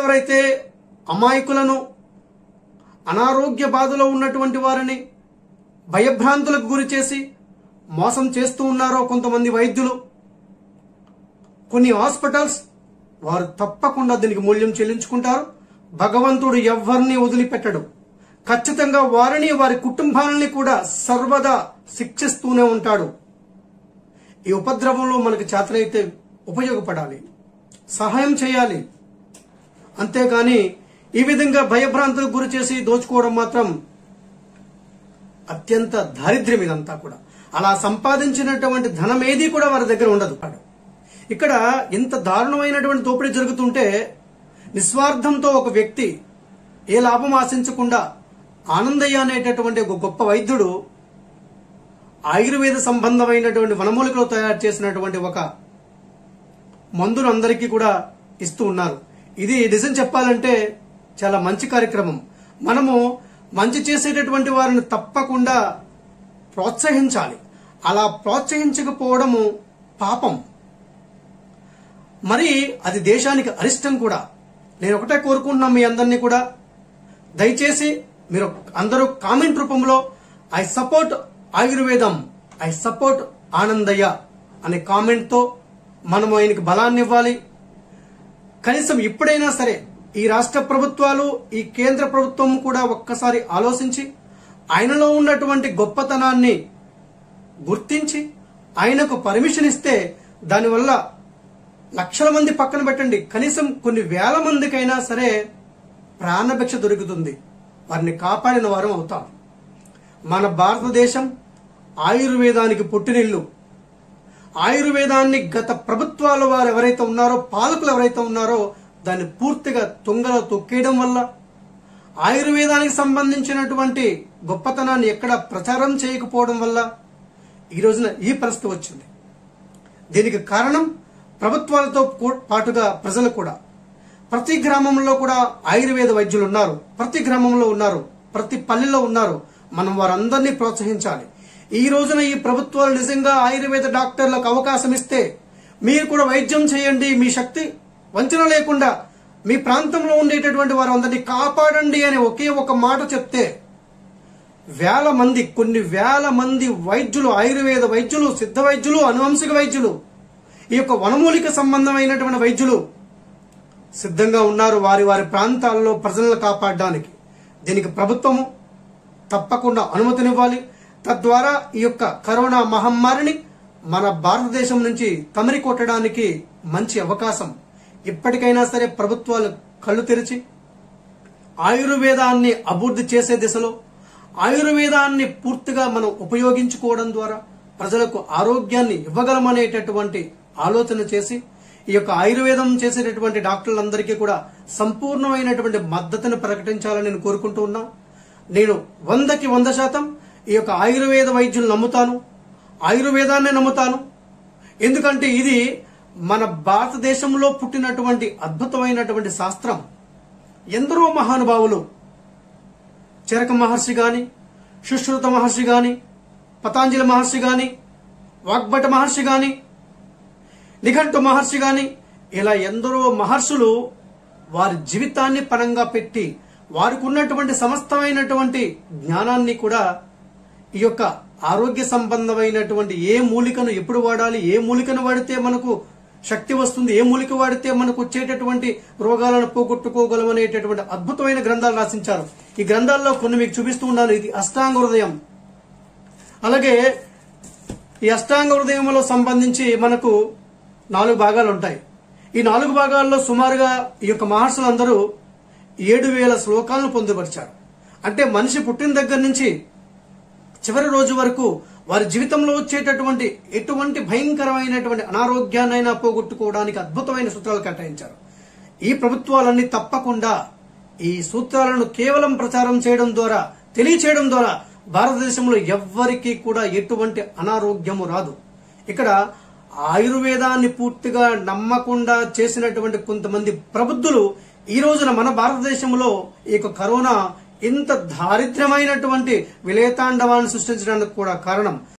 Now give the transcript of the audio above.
ఎవరైతే అమాయకులను అనారోగ్య బాధలో ఉన్నటువంటి వారిని భయభ్రాంతులకు గురి చేసి మోసం చేస్తూ ఉన్నారో కొంతమంది వైద్యులు కొన్ని హాస్పిటల్స్ వారు తప్పకుండా దీనికి మూల్యం చెల్లించుకుంటారు భగవంతుడు ఎవ్వరిని వదిలిపెట్టడు ఖచ్చితంగా వారిని వారి కుటుంబాలని కూడా సర్వదా శిక్షిస్తూనే ఉంటాడు ఈ ఉపద్రవంలో మనకు చేతనైతే ఉపయోగపడాలి సహాయం చేయాలి అంతేకాని ఈ విధంగా భయభ్రాంతులకు గురి చేసి దోచుకోవడం మాత్రం అత్యంత దారిద్ర్యం ఇదంతా కూడా అలా సంపాదించినటువంటి ధనం ఏది కూడా వారి దగ్గర ఉండదు ఇక్కడ ఇంత దారుణమైనటువంటి దోపిడీ జరుగుతుంటే నిస్వార్థంతో ఒక వ్యక్తి ఏ లాభం ఆశించకుండా ఆనందయ్య అనేటటువంటి ఒక గొప్ప వైద్యుడు ఆయుర్వేద సంబంధమైనటువంటి వనమూలికలు తయారు చేసినటువంటి ఒక మందును అందరికీ కూడా ఇస్తూ ఉన్నారు ఇది నిజం చెప్పాలంటే చాలా మంచి కార్యక్రమం మనము మంచి చేసేటటువంటి వారిని తప్పకుండా ప్రోత్సహించాలి అలా ప్రోత్సహించకపోవడము పాపం మరి అది దేశానికి అరిష్టం కూడా నేను ఒకటే కోరుకుంటున్నాను మీ అందరినీ కూడా దయచేసి మీరు అందరూ కామెంట్ రూపంలో ఐ సపోర్ట్ ఆయుర్వేదం ఐ సపోర్ట్ ఆనందయ్య అనే కామెంట్తో మనము ఆయనకి బలాన్ని ఇవ్వాలి కనీసం ఇప్పుడైనా సరే ఈ రాష్ట్ర ప్రభుత్వాలు ఈ కేంద్ర ప్రభుత్వం కూడా ఒక్కసారి ఆలోచించి ఆయనలో ఉన్నటువంటి గొప్పతనాన్ని గుర్తించి ఆయనకు పర్మిషన్ ఇస్తే దానివల్ల లక్షల మంది పక్కన పెట్టండి కనీసం కొన్ని వేల మందికైనా సరే ప్రాణభిక్ష దొరుకుతుంది వారిని కాపాడిన వారం అవుతాం మన భారతదేశం ఆయుర్వేదానికి పుట్టినిల్లు ఆయుర్వేదాన్ని గత ప్రభుత్వాల వారు ఎవరైతే ఉన్నారో పాలకులు ఎవరైతే ఉన్నారో దాన్ని పూర్తిగా తుంగలో తొక్కేయడం వల్ల ఆయుర్వేదానికి సంబంధించినటువంటి గొప్పతనాన్ని ఎక్కడ ప్రచారం చేయకపోవడం వల్ల ఈ రోజున ఈ పరిస్థితి వచ్చింది దీనికి కారణం ప్రభుత్వాలతో కూ- పాటుగా ప్రజలు కూడా ప్రతి గ్రామంలో కూడా ఆయుర్వేద వైద్యులు ఉన్నారు ప్రతి గ్రామంలో ఉన్నారు ప్రతి పల్లెలో ఉన్నారు మనం వారందరినీ ప్రోత్సహించాలి ఈ రోజున ఈ ప్రభుత్వాలు నిజంగా ఆయుర్వేద డాక్టర్లకు అవకాశం ఇస్తే మీరు కూడా వైద్యం చేయండి మీ శక్తి వంచన లేకుండా మీ ప్రాంతంలో ఉండేటటువంటి వారందరినీ కాపాడండి అని ఒకే ఒక మాట చెప్తే వేల మంది కొన్ని వేల మంది వైద్యులు ఆయుర్వేద వైద్యులు సిద్ధ వైద్యులు అనువంశిక వైద్యులు ఈ యొక్క వనమూలిక సంబంధమైనటువంటి వైద్యులు సిద్ధంగా ఉన్నారు వారి వారి ప్రాంతాల్లో ప్రజలను కాపాడడానికి దీనికి ప్రభుత్వము తప్పకుండా అనుమతినివ్వాలి తద్వారా ఈ యొక్క కరోనా మహమ్మారిని మన భారతదేశం నుంచి తమిరి కొట్టడానికి మంచి అవకాశం ఇప్పటికైనా సరే ప్రభుత్వాలు కళ్ళు తెరిచి ఆయుర్వేదాన్ని అభివృద్ధి చేసే దిశలో ఆయుర్వేదాన్ని పూర్తిగా మనం ఉపయోగించుకోవడం ద్వారా ప్రజలకు ఆరోగ్యాన్ని ఇవ్వగలమనేటటువంటి ఆలోచన చేసి ఈ యొక్క ఆయుర్వేదం చేసేటటువంటి డాక్టర్లందరికీ కూడా సంపూర్ణమైనటువంటి మద్దతును ప్రకటించాలని నేను కోరుకుంటూ ఉన్నా నేను వందకి వంద శాతం ఈ యొక్క ఆయుర్వేద వైద్యులు నమ్ముతాను ఆయుర్వేదాన్ని నమ్ముతాను ఎందుకంటే ఇది మన భారతదేశంలో పుట్టినటువంటి అద్భుతమైనటువంటి శాస్త్రం ఎందరో మహానుభావులు చరక మహర్షి గాని సుశ్రుత మహర్షి గాని పతాంజలి మహర్షి గాని వాగ్భట మహర్షి గాని నిఘంటు మహర్షి గాని ఇలా ఎందరో మహర్షులు వారి జీవితాన్ని పరంగా పెట్టి వారికి ఉన్నటువంటి సమస్తమైనటువంటి జ్ఞానాన్ని కూడా ఈ యొక్క ఆరోగ్య సంబంధమైనటువంటి ఏ మూలికను ఎప్పుడు వాడాలి ఏ మూలికను వాడితే మనకు శక్తి వస్తుంది ఏ మూలిక వాడితే మనకు వచ్చేటటువంటి రోగాలను పోగొట్టుకోగలం అనేటటువంటి అద్భుతమైన గ్రంథాలు రాసించారు ఈ గ్రంథాల్లో కొన్ని మీకు చూపిస్తూ ఉన్నాను ఇది అష్టాంగ హృదయం అలాగే ఈ అష్టాంగ హృదయంలో సంబంధించి మనకు నాలుగు భాగాలు ఉంటాయి ఈ నాలుగు భాగాల్లో సుమారుగా ఈ యొక్క మహర్షులందరూ ఏడు వేల శ్లోకాలను పొందుపరిచారు అంటే మనిషి పుట్టిన దగ్గర నుంచి చివరి రోజు వరకు వారి జీవితంలో వచ్చేటటువంటి ఎటువంటి భయంకరమైనటువంటి అనారోగ్యాన్నైనా పోగొట్టుకోవడానికి అద్భుతమైన సూత్రాలు కేటాయించారు ఈ ప్రభుత్వాలన్నీ తప్పకుండా ఈ సూత్రాలను కేవలం ప్రచారం చేయడం ద్వారా తెలియచేయడం ద్వారా భారతదేశంలో ఎవ్వరికీ కూడా ఎటువంటి అనారోగ్యము రాదు ఇక్కడ ఆయుర్వేదాన్ని పూర్తిగా నమ్మకుండా చేసినటువంటి కొంతమంది ప్రబుద్ధులు ఈ రోజున మన భారతదేశంలో ఈ యొక్క కరోనా ఇంత దారిద్ర్యమైనటువంటి విలేతాండవాన్ని సృష్టించడానికి కూడా కారణం